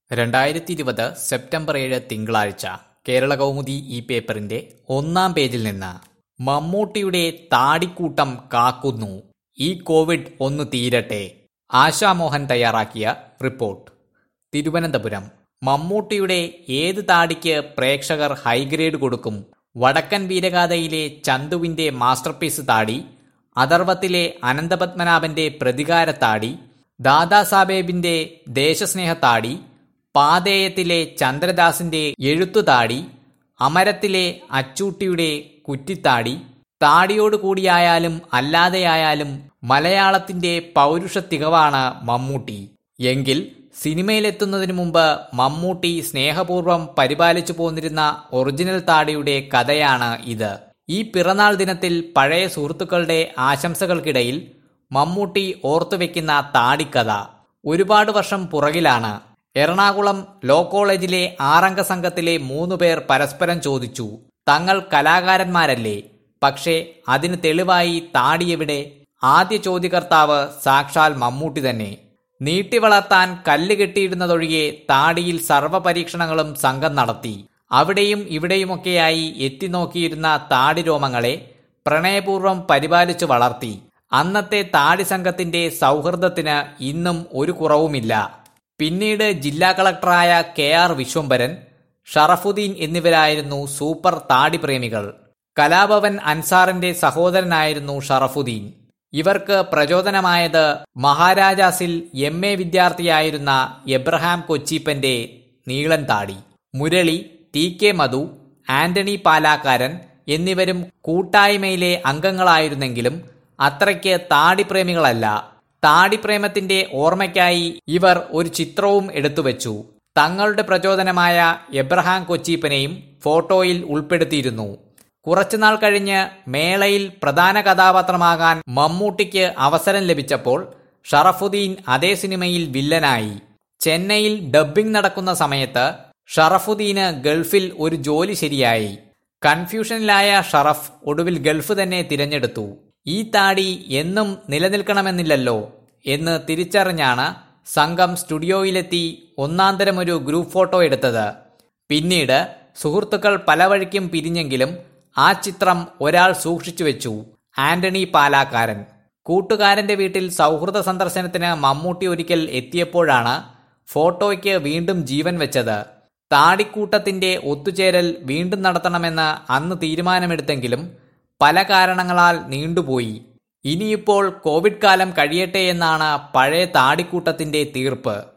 രണ്ടായിരത്തി ഇരുപത് സെപ്റ്റംബർ ഏഴ് തിങ്കളാഴ്ച കേരള കൗമുദി ഈ പേപ്പറിന്റെ ഒന്നാം പേജിൽ നിന്ന് മമ്മൂട്ടിയുടെ താടിക്കൂട്ടം കാക്കുന്നു ഈ കോവിഡ് ഒന്ന് തീരട്ടെ ആശാമോഹൻ തയ്യാറാക്കിയ റിപ്പോർട്ട് തിരുവനന്തപുരം മമ്മൂട്ടിയുടെ ഏത് താടിക്ക് പ്രേക്ഷകർ ഹൈഗ്രേഡ് കൊടുക്കും വടക്കൻ വീരഗാഥയിലെ ചന്തുവിന്റെ മാസ്റ്റർപീസ് താടി അഥർവത്തിലെ അനന്തപത്മനാഭന്റെ പ്രതികാര താടി ദാദാസാബേബിന്റെ ദേശസ്നേഹ താടി പാതേയത്തിലെ ചന്ദ്രദാസിന്റെ എഴുത്തുതാടി അമരത്തിലെ അച്ചൂട്ടിയുടെ കുറ്റിത്താടി താടിയോട് കൂടിയായാലും അല്ലാതെയായാലും മലയാളത്തിന്റെ പൗരുഷ തികവാണ് മമ്മൂട്ടി എങ്കിൽ സിനിമയിലെത്തുന്നതിനു മുമ്പ് മമ്മൂട്ടി സ്നേഹപൂർവ്വം പരിപാലിച്ചു പോന്നിരുന്ന ഒറിജിനൽ താടിയുടെ കഥയാണ് ഇത് ഈ പിറന്നാൾ ദിനത്തിൽ പഴയ സുഹൃത്തുക്കളുടെ ആശംസകൾക്കിടയിൽ മമ്മൂട്ടി ഓർത്തുവെക്കുന്ന താടിക്കഥ ഒരുപാട് വർഷം പുറകിലാണ് എറണാകുളം ലോ കോളേജിലെ ആറംഗ സംഘത്തിലെ മൂന്നു പേർ പരസ്പരം ചോദിച്ചു തങ്ങൾ കലാകാരന്മാരല്ലേ പക്ഷേ അതിന് തെളിവായി താടിയെവിടെ ആദ്യ ചോദ്യകർത്താവ് സാക്ഷാൽ മമ്മൂട്ടി തന്നെ നീട്ടി വളർത്താൻ കല്ല് കെട്ടിയിടുന്നതൊഴികെ താടിയിൽ സർവ്വ പരീക്ഷണങ്ങളും സംഘം നടത്തി അവിടെയും ഇവിടെയുമൊക്കെയായി എത്തിനോക്കിയിരുന്ന താടി രോമങ്ങളെ പ്രണയപൂർവ്വം പരിപാലിച്ചു വളർത്തി അന്നത്തെ താടി സംഘത്തിന്റെ സൗഹൃദത്തിന് ഇന്നും ഒരു കുറവുമില്ല പിന്നീട് ജില്ലാ കളക്ടറായ കെ ആർ വിശ്വംഭരൻ ഷറഫുദ്ദീൻ എന്നിവരായിരുന്നു സൂപ്പർ താടി പ്രേമികൾ കലാഭവൻ അൻസാറിന്റെ സഹോദരനായിരുന്നു ഷറഫുദ്ദീൻ ഇവർക്ക് പ്രചോദനമായത് മഹാരാജാസിൽ എം എ വിദ്യാർത്ഥിയായിരുന്ന എബ്രഹാം കൊച്ചീപ്പന്റെ നീളൻ താടി Murali T K Madhu Antony പാലാക്കാരൻ എന്നിവരും കൂട്ടായ്മയിലെ അംഗങ്ങളായിരുന്നെങ്കിലും അത്രയ്ക്ക് താടിപ്രേമികളല്ല താടിപ്രേമത്തിന്റെ ഓർമ്മയ്ക്കായി ഇവർ ഒരു ചിത്രവും എടുത്തുവച്ചു തങ്ങളുടെ പ്രചോദനമായ എബ്രഹാം കൊച്ചീപ്പനെയും ഫോട്ടോയിൽ ഉൾപ്പെടുത്തിയിരുന്നു കുറച്ചുനാൾ കഴിഞ്ഞ് മേളയിൽ പ്രധാന കഥാപാത്രമാകാൻ മമ്മൂട്ടിക്ക് അവസരം ലഭിച്ചപ്പോൾ ഷറഫുദ്ദീൻ അതേ സിനിമയിൽ വില്ലനായി ചെന്നൈയിൽ ഡബ്ബിംഗ് നടക്കുന്ന സമയത്ത് ഷറഫുദ്ദീന് ഗൾഫിൽ ഒരു ജോലി ശരിയായി കൺഫ്യൂഷനിലായ ഷറഫ് ഒടുവിൽ ഗൾഫ് തന്നെ തിരഞ്ഞെടുത്തു ഈ താടി എന്നും നിലനിൽക്കണമെന്നില്ലല്ലോ എന്ന് തിരിച്ചറിഞ്ഞാണ് സംഘം സ്റ്റുഡിയോയിലെത്തി ഒന്നാന്തരം ഒരു ഗ്രൂപ്പ് ഫോട്ടോ എടുത്തത് പിന്നീട് സുഹൃത്തുക്കൾ പല വഴിക്കും പിരിഞ്ഞെങ്കിലും ആ ചിത്രം ഒരാൾ സൂക്ഷിച്ചു വെച്ചു ആന്റണി പാലാക്കാരൻ കൂട്ടുകാരന്റെ വീട്ടിൽ സൗഹൃദ സന്ദർശനത്തിന് മമ്മൂട്ടി ഒരിക്കൽ എത്തിയപ്പോഴാണ് ഫോട്ടോയ്ക്ക് വീണ്ടും ജീവൻ വെച്ചത് താടിക്കൂട്ടത്തിന്റെ ഒത്തുചേരൽ വീണ്ടും നടത്തണമെന്ന് അന്ന് തീരുമാനമെടുത്തെങ്കിലും പല കാരണങ്ങളാൽ നീണ്ടുപോയി ഇനിയിപ്പോൾ കോവിഡ് കാലം കഴിയട്ടെ എന്നാണ് പഴയ താടിക്കൂട്ടത്തിന്റെ തീർപ്പ്